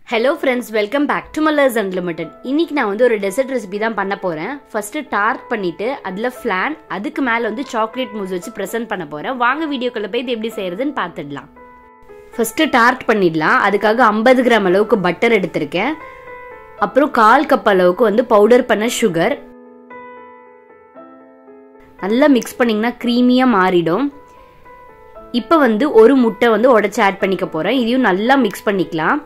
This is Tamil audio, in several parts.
hello friends welcome back to மல்லர்ஸ் அன்லிமிட்டட் இன்னைக்கு நான் வந்து ஒரு டெசர்ட் ரெசிபி தான் பண்ண போகிறேன் ஃபஸ்ட்டு டார்ட் பண்ணிவிட்டு அதில் ஃப்ளான் அதுக்கு மேலே வந்து சாக்லேட் மூஸ் வச்சு ப்ரெசென்ட் பண்ண போகிறேன் வாங்க வீடியோக்குள்ளே போய் இது எப்படி செய்கிறதுன்னு பார்த்துடலாம் ஃபஸ்ட்டு டார்ட் பண்ணிடலாம் அதுக்காக ஐம்பது கிராம் அளவுக்கு பட்டர் எடுத்திருக்கேன் அப்புறம் கால் கப் அளவுக்கு வந்து பவுடர் பண்ண சுகர் நல்லா மிக்ஸ் பண்ணிங்கன்னா க்ரீமியாக மாறிடும் இப்போ வந்து ஒரு முட்டை வந்து உடச்சி ஆட் பண்ணிக்க போகிறேன் இதையும் நல்லா மிக்ஸ் பண்ணிக்கலாம்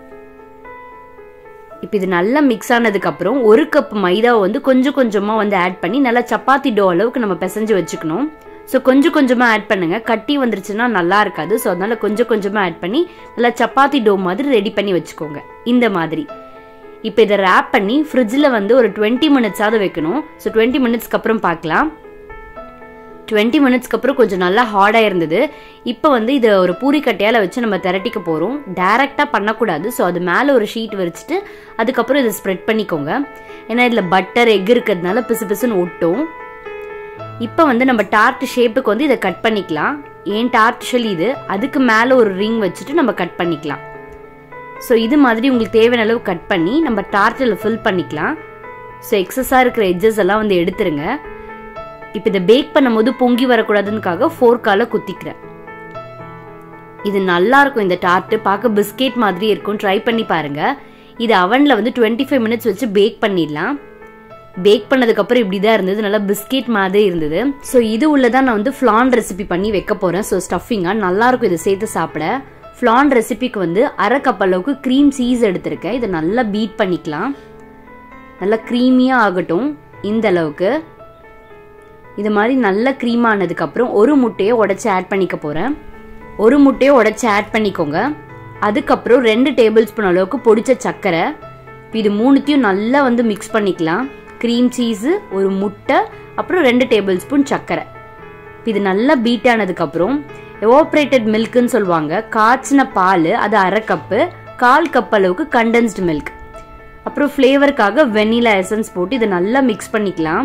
இப்போ இது நல்லா மிக்ஸ் ஆனதுக்கப்புறம் ஒரு கப் மைதாவை வந்து கொஞ்சம் கொஞ்சமாக வந்து ஆட் பண்ணி நல்லா சப்பாத்தி டோ அளவுக்கு நம்ம பிசைஞ்சு வச்சுக்கணும் ஸோ கொஞ்சம் கொஞ்சமாக ஆட் பண்ணுங்க கட்டி வந்துருச்சுன்னா நல்லா இருக்காது ஸோ அதனால கொஞ்சம் கொஞ்சமாக ஆட் பண்ணி நல்லா சப்பாத்தி டோ மாதிரி ரெடி பண்ணி வச்சுக்கோங்க இந்த மாதிரி இப்போ இதை ரேப் பண்ணி ஃப்ரிட்ஜில் வந்து ஒரு டுவெண்ட்டி மினிட்ஸாவது வைக்கணும் ஸோ டுவெண்ட்டி மினிட்ஸ்க்கு அப்புறம் பார்க்கலாம் டுவெண்ட்டி மினிட்ஸ்க்கு அப்புறம் கொஞ்சம் நல்லா ஹார்டாக இருந்தது இப்போ வந்து இதை ஒரு பூரிக்கட்டையால் வச்சு நம்ம திரட்டிக்க போகிறோம் டேரெக்டாக பண்ணக்கூடாது ஸோ அது மேலே ஒரு ஷீட் வச்சுட்டு அதுக்கப்புறம் இதை ஸ்ப்ரெட் பண்ணிக்கோங்க ஏன்னா இதில் பட்டர் எக் இருக்கிறதுனால பிசு பிசுன்னு ஒட்டும் இப்போ வந்து நம்ம டார்ட் ஷேப்புக்கு வந்து இதை கட் பண்ணிக்கலாம் ஏன் டார்ட் ஷெல் இது அதுக்கு மேலே ஒரு ரிங் வச்சுட்டு நம்ம கட் பண்ணிக்கலாம் ஸோ இது மாதிரி உங்களுக்கு தேவையான அளவு கட் பண்ணி நம்ம டார்ட்டில் ஃபில் பண்ணிக்கலாம் ஸோ எக்ஸஸாக இருக்கிற எட்ஜஸ் எல்லாம் வந்து எடுத்துருங்க இப்போ இதை பேக் பண்ணும்போது பொங்கி வரக்கூடாதுன்னுக்காக ஃபோர்க்கால குத்திக்கிறேன் இது நல்லா இருக்கும் இந்த டார்ட்டு பார்க்க பிஸ்கெட் மாதிரி இருக்கும் ட்ரை பண்ணி பாருங்க இது அவனில் வந்து டுவெண்ட்டி ஃபைவ் மினிட்ஸ் வச்சு பேக் பண்ணிடலாம் பேக் பண்ணதுக்கப்புறம் இப்படி தான் இருந்தது நல்லா பிஸ்கெட் மாதிரி இருந்தது ஸோ இது உள்ளதான் நான் வந்து ஃப்ளான் ரெசிபி பண்ணி வைக்க போகிறேன் ஸோ ஸ்டஃபிங்காக நல்லாயிருக்கும் இதை சேர்த்து சாப்பிட ஃப்ளான் ரெசிபிக்கு வந்து அரை கப் அளவுக்கு க்ரீம் சீஸ் எடுத்திருக்கேன் இதை நல்லா பீட் பண்ணிக்கலாம் நல்லா க்ரீமியாக ஆகட்டும் இந்த அளவுக்கு இது மாதிரி நல்ல க்ரீம் ஆனதுக்கப்புறம் ஒரு முட்டையை உடச்சி ஆட் பண்ணிக்க போகிறேன் ஒரு முட்டையை உடச்சி ஆட் பண்ணிக்கோங்க அதுக்கப்புறம் ரெண்டு டேபிள் ஸ்பூன் அளவுக்கு பொடிச்ச சர்க்கரை இது மூணுத்தையும் நல்லா வந்து மிக்ஸ் பண்ணிக்கலாம் க்ரீம் சீஸு ஒரு முட்டை அப்புறம் ரெண்டு டேபிள் ஸ்பூன் சர்க்கரை இது நல்லா பீட் ஆனதுக்கப்புறம் எவாப்ரேட்டட் மில்க்குன்னு சொல்லுவாங்க காய்ச்சின பால் அது அரை கப்பு கால் கப் அளவுக்கு கண்டென்ஸ்டு மில்க் அப்புறம் ஃப்ளேவருக்காக வெனிலா எசன்ஸ் போட்டு இதை நல்லா மிக்ஸ் பண்ணிக்கலாம்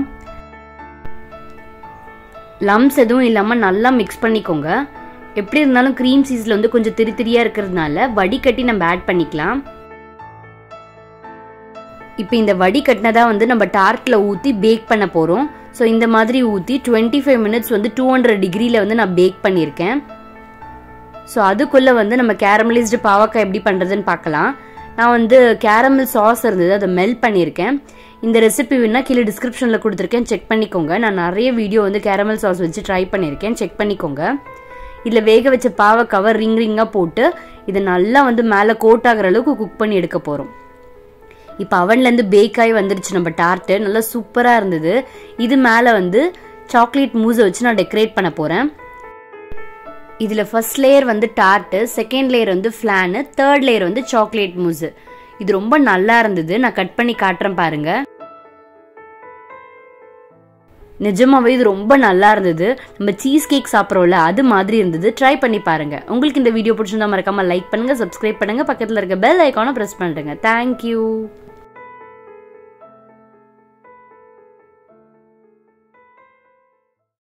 லம்ஸ் எதுவும் இல்லாமல் நல்லா மிக்ஸ் பண்ணிக்கோங்க எப்படி இருந்தாலும் க்ரீம் சீஸில் வந்து கொஞ்சம் திரி திரியாக இருக்கிறதுனால வடிகட்டி நம்ம ஆட் பண்ணிக்கலாம் இப்போ இந்த வடிகட்டினதா வந்து நம்ம டார்ட்டில் ஊற்றி பேக் பண்ண போகிறோம் ஸோ இந்த மாதிரி ஊற்றி டுவெண்ட்டி ஃபைவ் மினிட்ஸ் வந்து டூ ஹண்ட்ரட் டிகிரியில் வந்து நான் பேக் பண்ணியிருக்கேன் ஸோ அதுக்குள்ளே வந்து நம்ம கேரமலைஸ்டு பாவக்காய் எப்படி பண்ணுறதுன்னு பார்க்கலாம் நான் வந்து கேரமல் சாஸ் இருந்தது அதை மெல்ட் பண்ணியிருக்கேன் இந்த ரெசிபி வேணா கீழே டிஸ்கிரிப்ஷனில் கொடுத்துருக்கேன் செக் பண்ணிக்கோங்க நான் நிறைய வீடியோ வந்து கேரமல் சாஸ் வச்சு ட்ரை பண்ணியிருக்கேன் செக் பண்ணிக்கோங்க இதில் வேக வச்ச பாவக்காவை ரிங் ரிங்காக போட்டு இதை நல்லா வந்து மேலே கோட் ஆகிற அளவுக்கு குக் பண்ணி எடுக்க போகிறோம் இப்போ அவன்லேருந்து பேக் ஆகி வந்துருச்சு நம்ம டார்ட்டு நல்லா சூப்பராக இருந்தது இது மேலே வந்து சாக்லேட் மூஸை வச்சு நான் டெக்கரேட் பண்ண போகிறேன் இதில் ஃபர்ஸ்ட் லேயர் வந்து டார்ட்டு செகண்ட் லேயர் வந்து ஃப்ளானு தேர்ட் லேயர் வந்து சாக்லேட் மூஸு இது ரொம்ப நல்லா இருந்தது நான் கட் பண்ணி காட்டுறேன் பாருங்க நிஜமாவே இது ரொம்ப நல்லா இருந்தது நம்ம சீஸ் கேக் சாப்பிட்றோம்ல அது மாதிரி இருந்தது ட்ரை பண்ணி பாருங்க உங்களுக்கு இந்த வீடியோ பிடிச்சிருந்தா மறக்காம லைக் பண்ணுங்க சப்ஸ்கிரைப் பண்ணுங்க பக்கத்தில் இருக்க பெல் ஐக்கானை ப்ரெஸ் பண்ணுங்க தேங்க்யூ